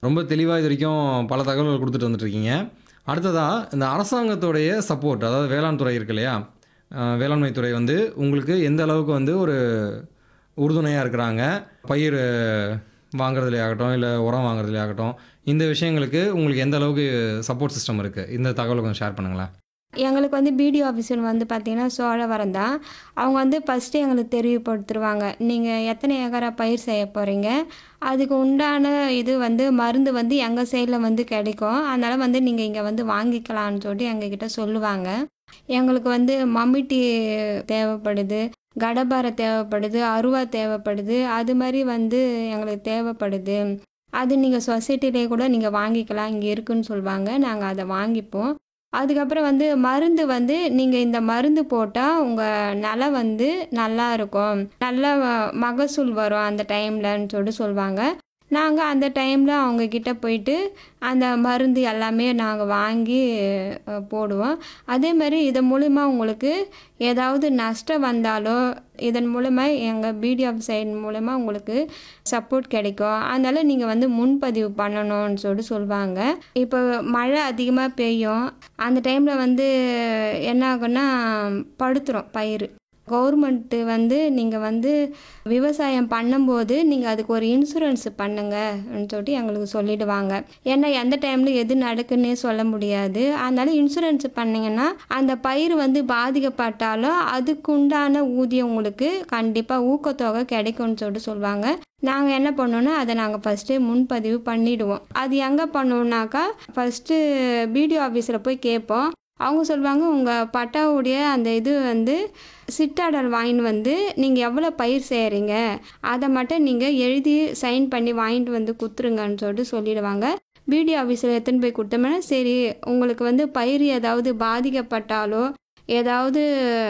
ரொம்ப தெளிவா இது வரைக்கும் பல தகவல்கள் குடுத்துட்டு வந்துட்டுருக்கீங்க. அடுத்ததா இந்த அரசாங்கத்துடைய சப்போர்ட் அதாவது வேளாண் துறை இருக்கு இல்லையா? அ வேளாண்மை துறை வந்து உங்களுக்கு எந்த அளவுக்கு வந்து ஒரு உறுதுணையா இருக்கிறாங்க? பயிர் வாங்குறதுலயே ஆகட்டும், இல்ல உரம் வாங்குறதுலயே ஆகட்டும், இந்த விஷயங்களுக்கு உங்களுக்கு எந்த அளவுக்கு சப்போர்ட் சிஸ்டம் இருக்கு? இந்த தகவல கொஞ்சம் ஷேர் பண்ணுங்களேன். எங்களுக்கு வந்து பிடிஓ ஆஃபீஸர் வந்து பார்த்தீங்கன்னா, சோழவரம் தான். அவங்க வந்து ஃபர்ஸ்ட்டு எங்களுக்கு தெரிவுபடுத்திருவாங்க. நீங்க எத்தனை ஏக்கரா பயிர் செய்ய போறீங்க? அதுக்கு உண்டான இது வந்து மருந்து வந்து எங்க சைட்ல வந்து கிடைக்கும். அதனால வந்து நீங்க இங்க வந்து வாங்கிக்கலான்னு சொல்லிட்டு எங்ககிட்ட சொல்லுவாங்க. எங்களுக்கு வந்து மம்முட்டி தேவைப்படுது, கடப்பார தேவைப்படுது, அருவா தேவைப்படுது. அது மாரி வந்து எங்களுக்கு தேவைப்படுது. அது நீங்க சொசைட்டிலயே கூட நீங்க வாங்கிக்கலாம். இங்க இருக்குன்னு சொல்லுவாங்க. நாங்க அத வாங்கிப்போம். அதுக்கப்புறம் வந்து மருந்து வந்து நீங்க இந்த மருந்து போட்டா உங்க நிலம் வந்து நல்லாருக்கும். நல்ல மகசூல் வரும் அந்த டைம்லன்னு சொல்லிட்டு சொல்லுவாங்க. நாங்க அந்த டைம்ல அவங்க கிட்ட போயிட்டு அந்த மருந்து எல்லாமே நாங்க வாங்கி அ போடுவோம். அதே மாரி இதன் மூலியமா உங்களுக்கு ஏதாவது நஷ்டம் வந்தாலோ, இதன் மூலமா எங்க பிடிஓ சைடு மூலமா உங்களுக்கு சப்போர்ட் கிடைக்கும். அதனால நீங்க வந்து முன்பதிவு பண்ணணும்னு சொல்லிட்டு சொல்லுவாங்க. இப்போ மழை அதிகமா பெய்யும். அந்த டைம்ல வந்து என்ன ஆகும்னா, படுத்துரும் பயிரு. கவர்மெண்ட் வந்து நீங்க வந்து விவசாயம் பண்ணும்போது, நீங்க அதுக்கு ஒரு இன்சூரன்ஸ் பண்ணுங்கன்னு சொல்லிட்டு எங்களுக்கு சொல்லிடுவாங்க. ஏன்னா எந்த டைம்ல எது நடக்குன்னே சொல்ல முடியாது. அதனால இன்சூரன்ஸ் பண்ணீங்கன்னா, அந்த பயிர் வந்து பாதிக்கப்பட்டாலும் அதுக்குண்டான ஊதியம் உங்களுக்கு கண்டிப்பா ஊக்கத்தொகை கிடைக்கும்னு சொல்லிட்டு சொல்லுவாங்க. நாங்க என்ன பண்ணோம்னா, அத நாங்க ஃபர்ஸ்ட்டே முன்பதிவு பண்ணிடுவோம். அது எங்க பண்ணுவோம்னாக்கா, ஃபர்ஸ்ட்டு பிடிஓ ஆஃபீஸ்ல போய் கேட்போம். அவங்க சொல்லுவாங்க, உங்க பட்டாவுடைய அந்த இது வந்து சிட்டாடல் வாங்கின்னு வந்து, நீங்க எவ்வளோ பயிர் செய்றீங்க? அத மட்டும் நீங்க எழுதி சைன் பண்ணி வாங்கிட்டு வந்து குடுத்துருங்கன்னு சொல்லிட்டு சொல்லிடுவாங்க. பிடிஓ ஆஃபீஸ்ல எடுத்துன்னு போய் குடுத்தோம்னா, சரி உங்களுக்கு வந்து பயிர் ஏதாவது பாதிக்கப்பட்டாலோ, ஏதாவது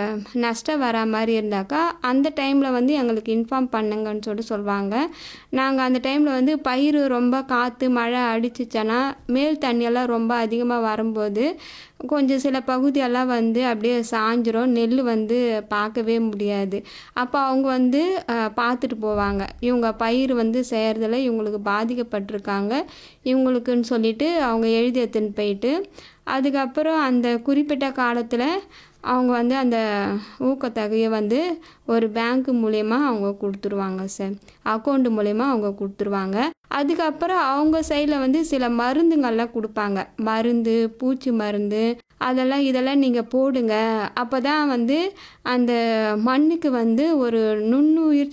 நஷ்டம் வரா மாரி இருந்தாக்கா, அந்த டைம்ல வந்து எங்களுக்கு இன்ஃபார்ம் பண்ணுங்கன்னு சொல்லிட்டு சொல்லுவாங்க. நாங்க அந்த டைம்ல வந்து பயிர் ரொம்ப காத்து, மழை அடிச்சுச்சுன்னா, மேல் தண்ணியெல்லாம் ரொம்ப அதிகமா வரும்போது, கொஞ்சம் சில பகுதியெல்லாம் வந்து அப்படியே சாய்ஞ்சிரும். நெல்லு வந்து பார்க்கவே முடியாது. அப்ப அவங்க வந்து அ பார்த்துட்டு போவாங்க. இவங்க பயிர் வந்து செய்றதுல இவங்களுக்கு பாதிக்கப்பட்டுருக்காங்க. இவங்களுக்குன்னு சொல்லிட்டு அவங்க எழுதி எடுத்துன்னு போயிட்டு, அதுக்கப்புறம் அந்த குறிப்பிட்ட காலத்துல அவங்க வந்து அந்த ஊக்கத்தொகைய வந்து ஒரு பேங்க் மூலியமா அவங்க குடுத்துருவாங்க சார். அக்கவுண்ட் மூலியமா அவங்க குடுத்துருவாங்க. அதுக்கப்புறம் அவங்க சைட்ல வந்து சில மருந்துங்கள்லாம் குடுப்பாங்க. மருந்து, பூச்சி மருந்து அதெல்லாம் இதெல்லாம் நீங்க போடுங்க. அப்பதான் வந்து அந்த மண்ணுக்கு வந்து ஒரு நுண்ணுயிர்